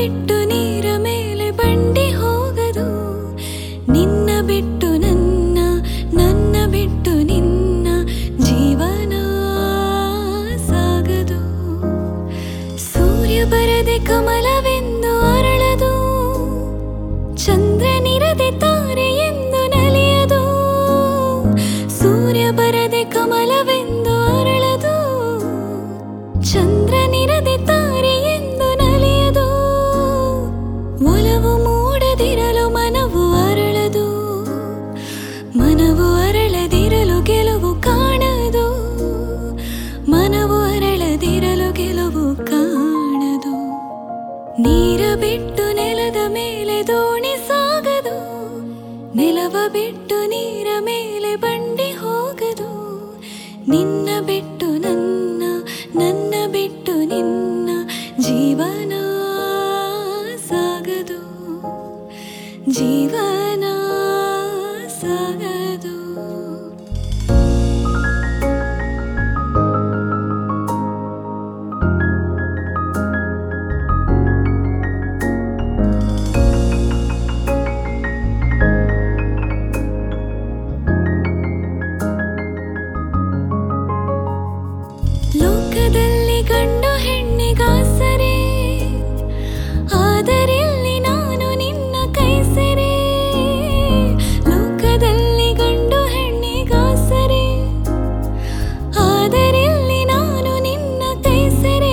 ಬಿಟ್ಟು ನೀರ ಮೇಲೆ ಬಂಡಿ ಹೋಗದು ನಿನ್ನ ಬಿಟ್ಟು ನನ್ನ ನನ್ನ ಬಿಟ್ಟು ನಿನ್ನ ಜೀವನ ಸಾಗದು ಸೂರ್ಯ ಬರದೆ ಕಮಲವೆಂದು ಅರಳದು ಚಂದ್ರನಿರದೆ ತಾರೆ ಎಂದು ನಲಿಯದು ಸೂರ್ಯ ಬರದೆ ಕಮಲವೆಂದು ಅರಳದು ಚಂದ್ರನಿರದೆ ತಾರೆ ಎಂದು ನಲಿಯದು ಒಲವು ಮೂಡದಿರಲು ಮನವು ಅರಳದು ಮನವು ಅರಳದಿರಲು ಗೆಲುವು ಕಾಣದು ಮನವು ಅರಳದಿರಲು ಗೆಲುವು ಕಾಣದು ನೀರ ಬಿಟ್ಟು ನೆಲದ ಮೇಲೆ ದೋಣಿ ಸಾಗದು ನೆಲವ ಬಿಟ್ಟು ನೀರ ಮೇಲೆ ಬಂಡಿ ಹೋಗದು ನಿನ್ನ ಬಿಟ್ಟು ನನ್ನ ನನ್ನ ಬಿಟ್ಟು ನಿನ್ನ ಜೀವನ ಸಾಗದು ಜೀವನ ಸಾಗದು ಲೋಕದಲ್ಲಿ ಗಂಡು ಹೆಣ್ಣಿಗಾಸರೆ ಆದರಿಲ್ಲಿ ನಾನು ನಿನ್ನ ಕೈ ಸೆರೆ ಲೋಕದಲ್ಲಿ ಗಂಡು ಹೆಣ್ಣಿಗಾಸರೆ ಆದರಿಲ್ಲಿ ನಾನು ನಿನ್ನ ಕೈ ಸೆರೆ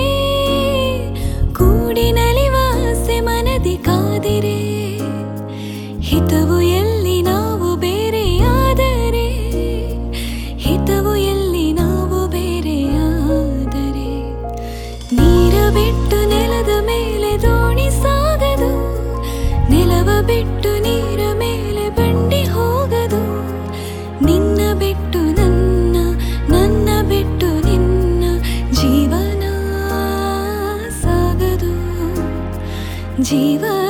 ಕೂಡಿ ನಲಿವ ಆಸೆ ಮನದಿ ಕಾದಿರೆ ಹಿತವು ಎಲ್ಲಿ ನಾವು ಬೇರೆಯಾದರೆ ಹಿತವು ಎಲ್ಲಿ ನಾವು ಬೇರೆಯಾದರೆ ನೀರ ಬಿಟ್ಟು ನೆಲದ ಮೇಲೆ ದೋಣಿ ಸಾಗದು ನೆಲವ ಬಿಟ್ಟು ನೀರ ಮೇಲೆ ಬಂಡಿ ಹೋಗದು ನಿನ್ನ ಬಿಟ್ಟು ನನ್ನ ನನ್ನ ಬಿಟ್ಟು ನಿನ್ನ ಜೀವನ ಸಾಗದು ಜೀವನ